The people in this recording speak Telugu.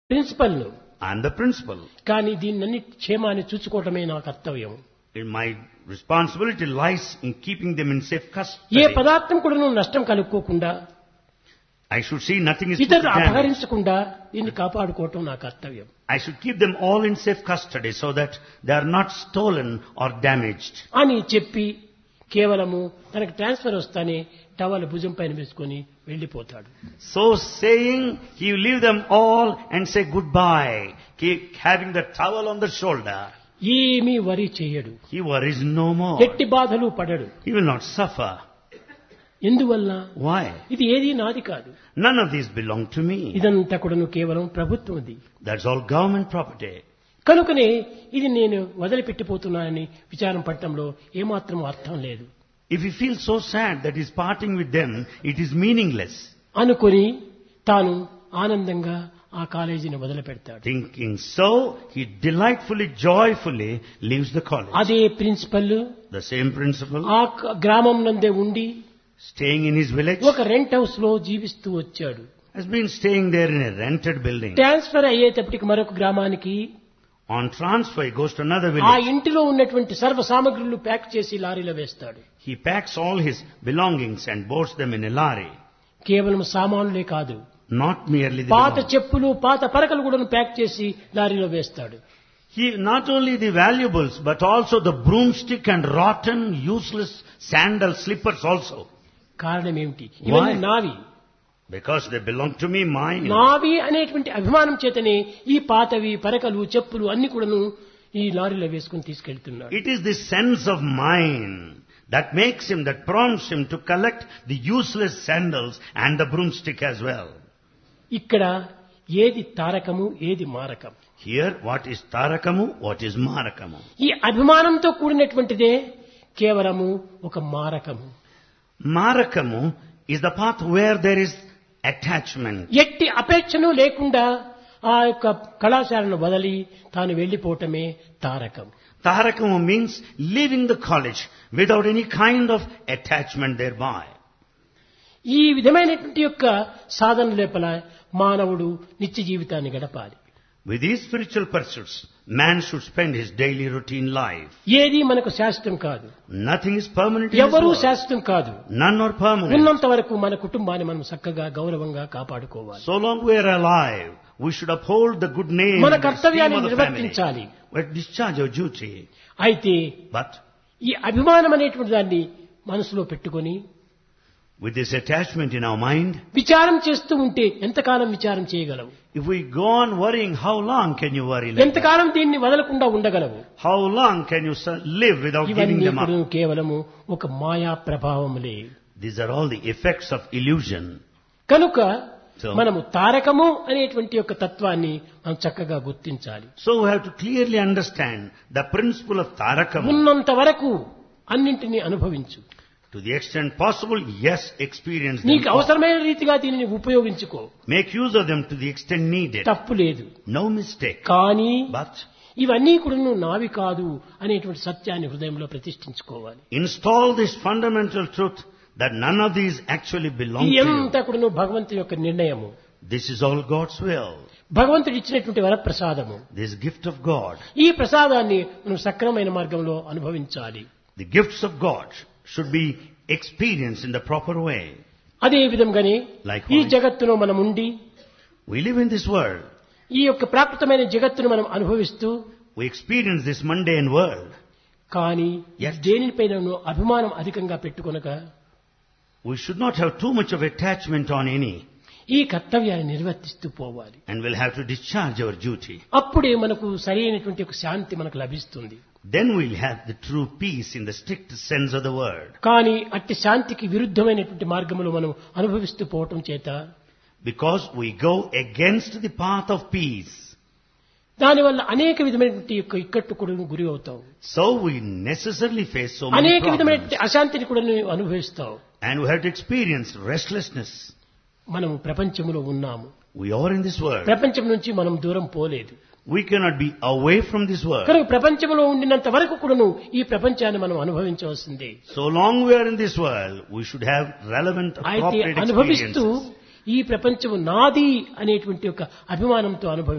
Principal I'm the principal. కానీ దీన్ని క్షేమాన్ని చూసుకోవటమే నా కర్తవ్యం And my responsibility lies in keeping them in safe A custody. పదార్థం కూడా నువ్వు నష్టం కలుక్కోకుండా I should see nothing is put to ఇతరులు damage. అపహరించకుండా దీన్ని కాపాడుకోవటం నా కర్తవ్యం I should keep them all in safe custody so that they are not stolen or damaged. అని చెప్పి కేవలము తనకు ట్రాన్స్ఫర్ వస్తానే టవల్ భుజం పైన వేసుకొని వెళ్ళిపోతాడు So saying, he will leave them all and say goodbye, keep having the towel on the shoulder. ఏమీ వరి చేయడు He worries no more. ఎట్టి బాధలు పడడు He will not suffer. ఎందువల్ల Why? ఇది ఏది నాది కాదు None of these belong to me. ఇదంతా కూడాను కేవలం ప్రభుత్వంది That's all government property. కనుకనే ఇది నేను వదిలిపెట్టిపోతున్నానని విచారం పడటంలో ఏమాత్రం అర్థం లేదు If he feels so sad that he's parting with them, it is meaningless. అనుకొని తాను ఆనందంగా ఆ కాలేజీని వదిలిపెడతాడు Thinking so, he delightfully, joyfully leaves the college. అదే ప్రిన్సిపల్ The same principle, ఆ క- గ్రామం నందే ఉండి staying in his village, ఒక రెంట్ హౌస్ లో జీవిస్తూ వచ్చాడు has been staying there in a rented building. Transfer అయ్యేటప్పటికి మరొక గ్రామానికి On transfer, he goes to another ఆ village. ఇంటిలో ఉన్నటువంటి సర్వ సామగ్రులు ప్యాక్ చేసి లారీలో వేస్తాడు He packs all his belongings and boards them in a lorry. కేవలం సామానులే కాదు Not merely the పాత belongings. చెప్పులు పాత పరకలు కూడా ప్యాక్ చేసి లారీలో వేస్తాడు He, not only the valuables, but also the broomstick and rotten, useless sandal slippers also. కారణం ఏమిటి ఇవన్నీ Why? నావి Because they belong to me, mine. నావి అనేటువంటి అభిమానం చేతనే ఈ పాతవి పరకలు చెప్పులు అన్ని కూడాను ఈ లారీలో వేసుకుని తీసుకెళ్తున్నాడు It is the sense of mine that makes him, that prompts him to collect the useless sandals and the broomstick as well. ఇక్కడ ఏది తారకము ఏది మారకం Here, what is Tarakamu, what is Marakamu? ఈ అభిమానంతో కూడినటువంటిదే కేవలము ఒక మారకము Marakamu is the path where there is attachment. ఎట్టి అపేక్షను లేకుండా ఆ యొక్క కళాశాలను వదిలి తాను వెళ్లిపోవటమే Tarakam Tarakamu means leaving the college without any kind of attachment thereby. ఈ విధమైనటువంటి యొక్క సాధన లోపల మానవుడు నిత్య జీవితాన్ని గడపాలి With these spiritual pursuits, man should spend his daily routine life. ఏది మనకు శాశ్వతం కాదు Nothing is permanent in this ఎవరూ world. శాశ్వతం కాదు None are permanent. ఉన్నంత వరకు మన కుటుంబాన్ని మనం చక్కగా గౌరవంగా కాపాడుకోవాలి So long we are alive, we should uphold the good name మన and esteem కర్తవ్యాన్ని of the family. నిర్వర్తించాలి We discharge our duty. అయితే But ఈ అభిమానం అనేటువంటి దాన్ని మనసులో పెట్టుకొని with this attachment in our mind, విచారం చేస్తూ ఉంటే ఎంతకాలం విచారం చేయగలవు if we go on worrying, how long can you worry like that? ఎంతకాలం దీన్ని వదలకుండా ఉండగలవు How long can you su- live without giving ఇవన్నీ them up? కూడా కేవలము ఒక మాయా ప్రభావములే These are all the effects of illusion. కనుక So- మనము తారకము అనేటువంటి యొక్క తత్వాన్ని మనం చక్కగా గుర్తించాలి So we have to clearly understand the principle of Tarakam. ఉన్నంత వరకు అన్నింటినీ అనుభవించు To the extent possible, yes, experience them. నీకు all. అవసరమైన రీతిగా దీనిని ఉపయోగించుకో Make use of them to the extent needed. తప్పు లేదు No mistake. కానీ But ఇవన్నీ కూడా నువ్వు నావి కాదు అనేటువంటి సత్యాన్ని హృదయంలో ప్రతిష్ఠించుకోవాలి install this fundamental truth that none of these actually belong ఇది to you. ఎంత కూడా నువ్వు భగవంతుని యొక్క నిర్ణయము This is all God's will. భగవంతుడు ఇచ్చినటువంటి వరప్రసాదము This gift of God. ఈ ప్రసాదాన్ని మనం సక్రమైన మార్గంలో అనుభవించాలి The gifts of God should be experienced in the proper way. అదే విధంగానే Likewise. ఈ జగత్తులో మనం ఉండి We live in this world. ఈ యొక్క ప్రాకృతమైన జగత్తును మనం అనుభవిస్తూ We experience this mundane world. కానీ Yes. దేనిపైన అభిమానం అధికంగా పెట్టుకొనక We should not have too much of attachment on any ఈ కర్తవ్యాన్ని నిర్వర్తిస్తూ పోవాలి and we'll have to discharge our duty. అప్పుడే మనకు సరైనటువంటి ఒక శాంతి మనకు లభిస్తుంది Then we'll have the true peace in the strict sense of the word. కానీ అట్టి శాంతికి విరుద్ధమైనటువంటి మార్గములు మనం అనుభవిస్తూ పోవటం చేత Because we go against the path of peace. దానివల్ల అనేక విధమైనటువంటి యొక్క ఇక్కట్టు కూడా గురి అవుతావు So we necessarily face so many అనేక problems. విధమైనటువంటి అశాంతిని కూడా నువ్వు అనుభవిస్తావు And we have to experience restlessness. మనము ప్రపంచంలో ఉన్నాము We are in this world. ప్రపంచం నుంచి మనం దూరం పోలేదు We cannot be away from this world. కనుక ప్రపంచంలో ఉండినంత వరకు కూడాను ఈ ప్రపంచాన్ని మనం అనుభవించవలసిందే So long we are in this world, we should have relevant, అయితే appropriate అనుభవిస్తూ experiences. ఈ ప్రపంచం నాది అనేటువంటి ఒక అభిమానంతో అనుభవి